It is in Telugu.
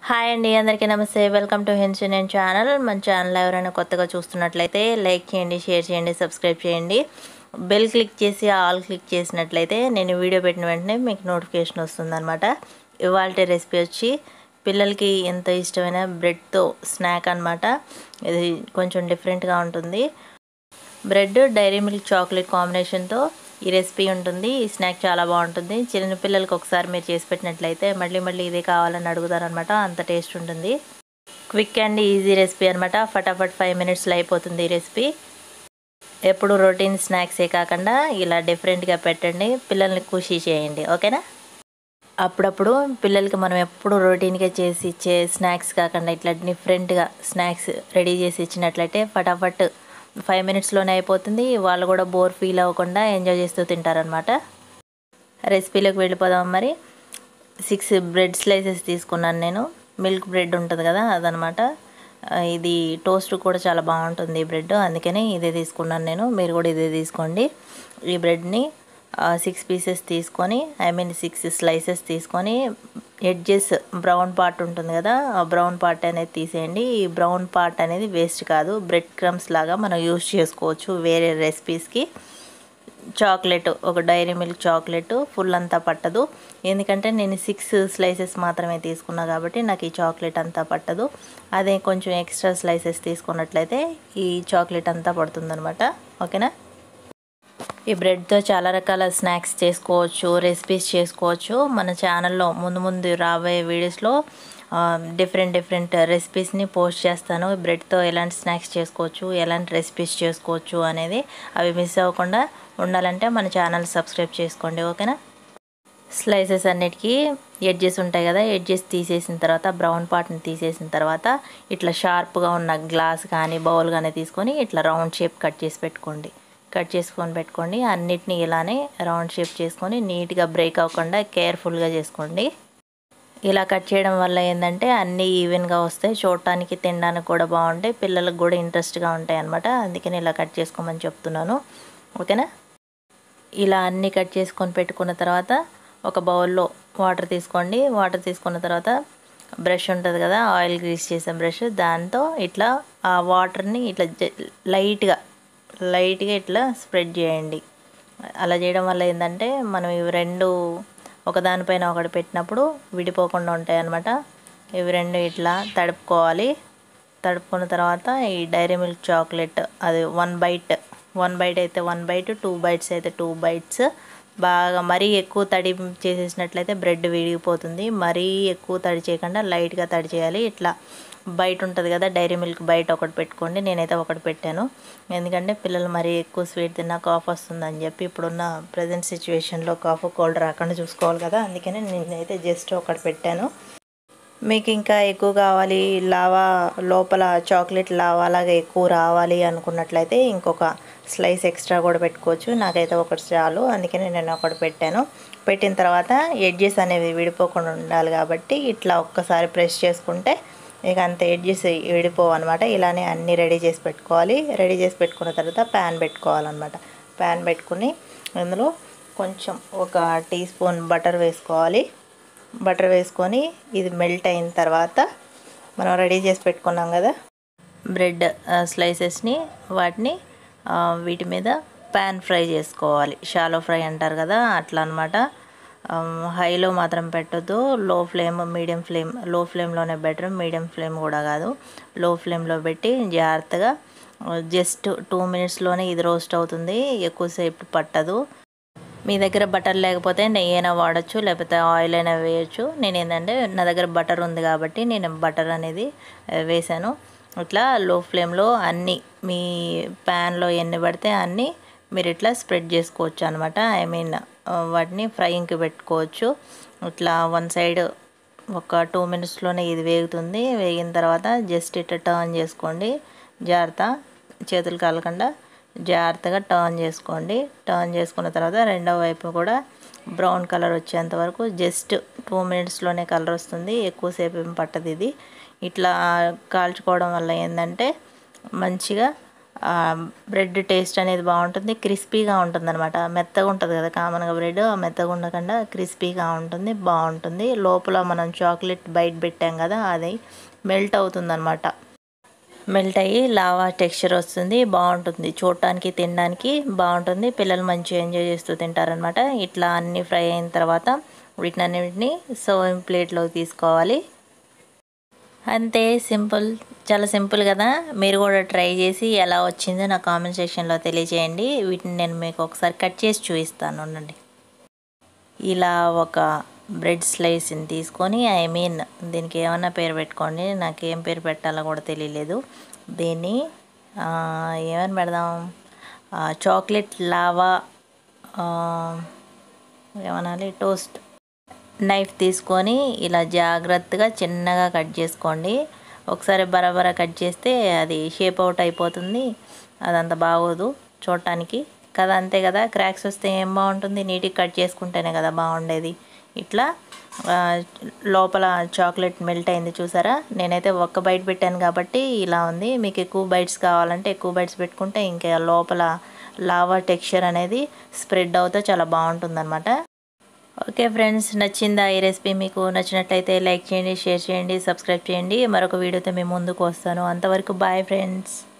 హాయ్ అండి అందరికీ నమస్తే వెల్కమ్ టు హిన్సూనియన్ ఛానల్ మన ఛానల్ ఎవరైనా కొత్తగా చూస్తున్నట్లయితే లైక్ చేయండి షేర్ చేయండి సబ్స్క్రైబ్ చేయండి బెల్ క్లిక్ చేసి ఆల్ క్లిక్ చేసినట్లయితే నేను వీడియో పెట్టిన వెంటనే మీకు నోటిఫికేషన్ వస్తుందన్నమాట ఇవాళ రెసిపీ వచ్చి పిల్లలకి ఎంతో ఇష్టమైన బ్రెడ్తో స్నాక్ అన్నమాట ఇది కొంచెం డిఫరెంట్గా ఉంటుంది బ్రెడ్ డైరీ మిల్క్ చాక్లెట్ కాంబినేషన్తో ఈ రెసిపీ ఉంటుంది ఈ స్నాక్ చాలా బాగుంటుంది చిన్న పిల్లలకి ఒకసారి మీరు చేసి పెట్టినట్లయితే మళ్ళీ మళ్ళీ ఇదే కావాలని అడుగుతారనమాట అంత టేస్ట్ ఉంటుంది క్విక్ అండ్ ఈజీ రెసిపీ అనమాట ఫటాఫట్ ఫైవ్ మినిట్స్లో అయిపోతుంది ఈ రెసిపీ ఎప్పుడు రొటీన్ స్నాక్సే కాకుండా ఇలా డిఫరెంట్గా పెట్టండి పిల్లల్ని ఖుషి చేయండి ఓకేనా అప్పుడప్పుడు పిల్లలకి మనం ఎప్పుడు రొటీన్గా చేసి ఇచ్చే స్నాక్స్ కాకుండా ఇట్లా డిఫరెంట్గా స్నాక్స్ రెడీ చేసి ఇచ్చినట్లయితే ఫటాఫట్ ఫైవ్ మినిట్స్లోనే అయిపోతుంది వాళ్ళు కూడా బోర్ ఫీల్ అవ్వకుండా ఎంజాయ్ చేస్తూ తింటారనమాట రెసిపీలోకి వెళ్ళిపోదాం మరి సిక్స్ బ్రెడ్ స్లైసెస్ తీసుకున్నాను నేను మిల్క్ బ్రెడ్ ఉంటుంది కదా అదనమాట ఇది టోస్ట్ కూడా చాలా బాగుంటుంది ఈ బ్రెడ్ అందుకని ఇదే తీసుకున్నాను నేను మీరు కూడా ఇదే తీసుకోండి ఈ బ్రెడ్ని సిక్స్ పీసెస్ తీసుకొని ఐ మీన్ సిక్స్ స్లైసెస్ తీసుకొని ఎడ్జెస్ బ్రౌన్ పార్ట్ ఉంటుంది కదా ఆ బ్రౌన్ పార్ట్ అనేది తీసేయండి ఈ బ్రౌన్ పార్ట్ అనేది వేస్ట్ కాదు బ్రెడ్ క్రమ్స్ లాగా మనం యూస్ చేసుకోవచ్చు వేరే రెసిపీస్కి చాక్లెట్ ఒక డైరీ మిల్క్ చాక్లెట్ ఫుల్ అంతా పట్టదు ఎందుకంటే నేను సిక్స్ స్లైసెస్ మాత్రమే తీసుకున్నా కాబట్టి నాకు ఈ చాక్లెట్ అంతా పట్టదు అదే కొంచెం ఎక్స్ట్రా స్లైసెస్ తీసుకున్నట్లయితే ఈ చాక్లెట్ అంతా పడుతుందనమాట ఓకేనా ఈ బ్రెడ్తో చాలా రకాల స్నాక్స్ చేసుకోవచ్చు రెసిపీస్ చేసుకోవచ్చు మన ఛానల్లో ముందు ముందు రాబోయే వీడియోస్లో డిఫరెంట్ డిఫరెంట్ రెసిపీస్ని పోస్ట్ చేస్తాను బ్రెడ్తో ఎలాంటి స్నాక్స్ చేసుకోవచ్చు ఎలాంటి రెసిపీస్ చేసుకోవచ్చు అనేది అవి మిస్ అవ్వకుండా ఉండాలంటే మన ఛానల్ సబ్స్క్రైబ్ చేసుకోండి ఓకేనా స్లైసెస్ అన్నిటికీ ఎడ్జెస్ ఉంటాయి కదా ఎడ్జెస్ తీసేసిన తర్వాత బ్రౌన్ పార్ట్ని తీసేసిన తర్వాత ఇట్లా షార్ప్గా ఉన్న గ్లాస్ కానీ బౌల్ కానీ తీసుకొని ఇట్లా రౌండ్ షేప్ కట్ చేసి పెట్టుకోండి కట్ చేసుకొని పెట్టుకోండి అన్నిటినీ ఇలానే రౌండ్ షేప్ చేసుకొని నీట్గా బ్రేక్ అవ్వకుండా కేర్ఫుల్గా చేసుకోండి ఇలా కట్ చేయడం వల్ల ఏంటంటే అన్నీ ఈవెన్గా వస్తాయి చూడటానికి తినడానికి కూడా బాగుంటాయి పిల్లలకు కూడా ఇంట్రెస్ట్గా ఉంటాయి అనమాట అందుకని ఇలా కట్ చేసుకోమని చెప్తున్నాను ఓకేనా ఇలా అన్నీ కట్ చేసుకొని పెట్టుకున్న తర్వాత ఒక బౌల్లో వాటర్ తీసుకోండి వాటర్ తీసుకున్న తర్వాత బ్రష్ ఉంటుంది కదా ఆయిల్ గ్రీస్ చేసే బ్రష్ దాంతో ఇట్లా ఆ వాటర్ని ఇట్లా లైట్గా లైట్గా ఇట్లా స్ప్రెడ్ చేయండి అలా చేయడం వల్ల ఏంటంటే మనం ఇవి రెండు ఒకదానిపైన ఒకటి పెట్టినప్పుడు విడిపోకుండా ఉంటాయి అన్నమాట ఇవి రెండు ఇట్లా తడుపుకోవాలి తడుపుకున్న తర్వాత ఈ డైరీ మిల్క్ చాక్లెట్ అది వన్ బైట్ వన్ బైట్ అయితే వన్ బైట్ టూ బైట్స్ అయితే టూ బైట్స్ బాగా మరీ ఎక్కువ తడి చేసేసినట్లయితే బ్రెడ్ విడిగిపోతుంది మరీ ఎక్కువ తడి చేయకుండా లైట్గా తడి చేయాలి ఇట్లా బయట ఉంటుంది కదా డైరీ మిల్క్ బయట ఒకటి పెట్టుకోండి నేనైతే ఒకటి పెట్టాను ఎందుకంటే పిల్లలు మరీ ఎక్కువ స్వీట్ తిన్నా కాఫ్ వస్తుందని చెప్పి ఇప్పుడున్న ప్రజెంట్ సిచ్యువేషన్లో కాఫ్ కోల్డ్ రాకుండా చూసుకోవాలి కదా అందుకని నేనైతే జస్ట్ ఒకటి పెట్టాను మీకు ఇంకా ఎక్కువ కావాలి లావా లోపల చాక్లెట్ లావా లాగా ఎక్కువ రావాలి అనుకున్నట్లయితే ఇంకొక స్లైస్ ఎక్స్ట్రా కూడా పెట్టుకోవచ్చు నాకైతే ఒకటి చాలు అందుకని నేను ఒకటి పెట్టాను పెట్టిన తర్వాత ఎడ్జెస్ అనేవి విడిపోకుండా ఉండాలి కాబట్టి ఇట్లా ఒక్కసారి ప్రెస్ చేసుకుంటే ఇక అంత ఎడ్జెస్ విడిపోవు అనమాట ఇలానే అన్నీ రెడీ చేసి పెట్టుకోవాలి రెడీ చేసి పెట్టుకున్న తర్వాత ప్యాన్ పెట్టుకోవాలన్నమాట ప్యాన్ పెట్టుకుని అందులో కొంచెం ఒక టీ స్పూన్ బటర్ వేసుకోవాలి బటర్ వేసుకొని ఇది మెల్ట్ అయిన తర్వాత మనం రెడీ చేసి పెట్టుకున్నాం కదా బ్రెడ్ స్లైసెస్ని వాటిని వీటి మీద ప్యాన్ ఫ్రై చేసుకోవాలి షాలో ఫ్రై అంటారు కదా అట్లా అనమాట హైలో మాత్రం పెట్టొద్దు లో ఫ్లేమ్ మీడియం ఫ్లేమ్ లో ఫ్లేమ్లోనే బెటర్ మీడియం ఫ్లేమ్ కూడా కాదు లో ఫ్లేమ్లో పెట్టి జాగ్రత్తగా జస్ట్ టూ మినిట్స్లోనే ఇది రోస్ట్ అవుతుంది ఎక్కువసేపు పట్టదు మీ దగ్గర బటర్ లేకపోతే నెయ్యి అయినా వాడచ్చు లేకపోతే ఆయిల్ అయినా వేయచ్చు నేను ఏంటంటే నా దగ్గర బటర్ ఉంది కాబట్టి నేను బటర్ అనేది వేసాను ఇట్లా లో ఫ్లేమ్లో అన్నీ మీ ప్యాన్లో ఎన్ని పడితే అన్నీ మీరు ఇట్లా స్ప్రెడ్ చేసుకోవచ్చు అనమాట ఐ మీన్ వాటిని ఫ్రైయింగ్కి పెట్టుకోవచ్చు ఇట్లా వన్ సైడ్ ఒక టూ మినిట్స్లోనే ఇది వేగుతుంది వేగిన తర్వాత జస్ట్ ఇట్లా టర్న్ చేసుకోండి జాగ్రత్త చేతులు కాలకుండా జాగ్రత్తగా టర్న్ చేసుకోండి టర్న్ చేసుకున్న తర్వాత రెండవ వైపు కూడా బ్రౌన్ కలర్ వచ్చేంత వరకు జస్ట్ టూ మినిట్స్లోనే కలర్ వస్తుంది ఎక్కువసేపు ఏం పట్టదు ఇది ఇట్లా కాల్చుకోవడం వల్ల ఏంటంటే మంచిగా బ్రెడ్ టేస్ట్ అనేది బాగుంటుంది క్రిస్పీగా ఉంటుంది అనమాట మెత్తగా ఉంటుంది కదా కామన్గా బ్రెడ్ ఆ మెత్తగా ఉండకుండా క్రిస్పీగా ఉంటుంది బాగుంటుంది లోపల మనం చాక్లెట్ బయట పెట్టాం కదా అది మెల్ట్ అవుతుంది అనమాట మెల్ట్ అయ్యి లావా టెక్స్చర్ వస్తుంది బాగుంటుంది చూడటానికి తినడానికి బాగుంటుంది పిల్లలు మంచిగా ఎంజాయ్ చేస్తూ తింటారనమాట ఇట్లా అన్నీ ఫ్రై అయిన తర్వాత వీటినన్నిటిని సర్వింగ్ ప్లేట్లోకి తీసుకోవాలి అంతే సింపుల్ చాలా సింపుల్ కదా మీరు కూడా ట్రై చేసి ఎలా వచ్చిందో నా కామెంట్ సెక్షన్లో తెలియజేయండి వీటిని నేను మీకు ఒకసారి కట్ చేసి చూపిస్తాను ఉండండి ఇలా ఒక బ్రెడ్ స్లైస్ని తీసుకొని ఐ మీన్ దీనికి ఏమన్నా పేరు పెట్టుకోండి నాకు ఏం పేరు పెట్టాలో కూడా తెలియలేదు దీన్ని ఏమని పెడదాం చాక్లెట్ లావా ఏమనాలి టోస్ట్ నైఫ్ తీసుకొని ఇలా జాగ్రత్తగా చిన్నగా కట్ చేసుకోండి ఒకసారి బరాబరా కట్ చేస్తే అది షేప్ అవుట్ అయిపోతుంది అదంత బాగోదు చూడటానికి కదా అంతే కదా క్రాక్స్ వస్తే ఏం బాగుంటుంది నీట్గా కట్ చేసుకుంటేనే కదా బాగుండేది ఇట్లా లోపల చాక్లెట్ మెల్ట్ అయింది చూసారా నేనైతే ఒక్క బైట్ పెట్టాను కాబట్టి ఇలా ఉంది మీకు ఎక్కువ బైట్స్ కావాలంటే ఎక్కువ బైట్స్ పెట్టుకుంటే ఇంకా లోపల లావా టెక్స్చర్ అనేది స్ప్రెడ్ అవుతే చాలా బాగుంటుందన్నమాట ఓకే ఫ్రెండ్స్ నచ్చిందా ఈ రెసిపీ మీకు నచ్చినట్లయితే లైక్ చేయండి షేర్ చేయండి సబ్స్క్రైబ్ చేయండి మరొక వీడియోతో మేము ముందుకు వస్తాను అంతవరకు బాయ్ ఫ్రెండ్స్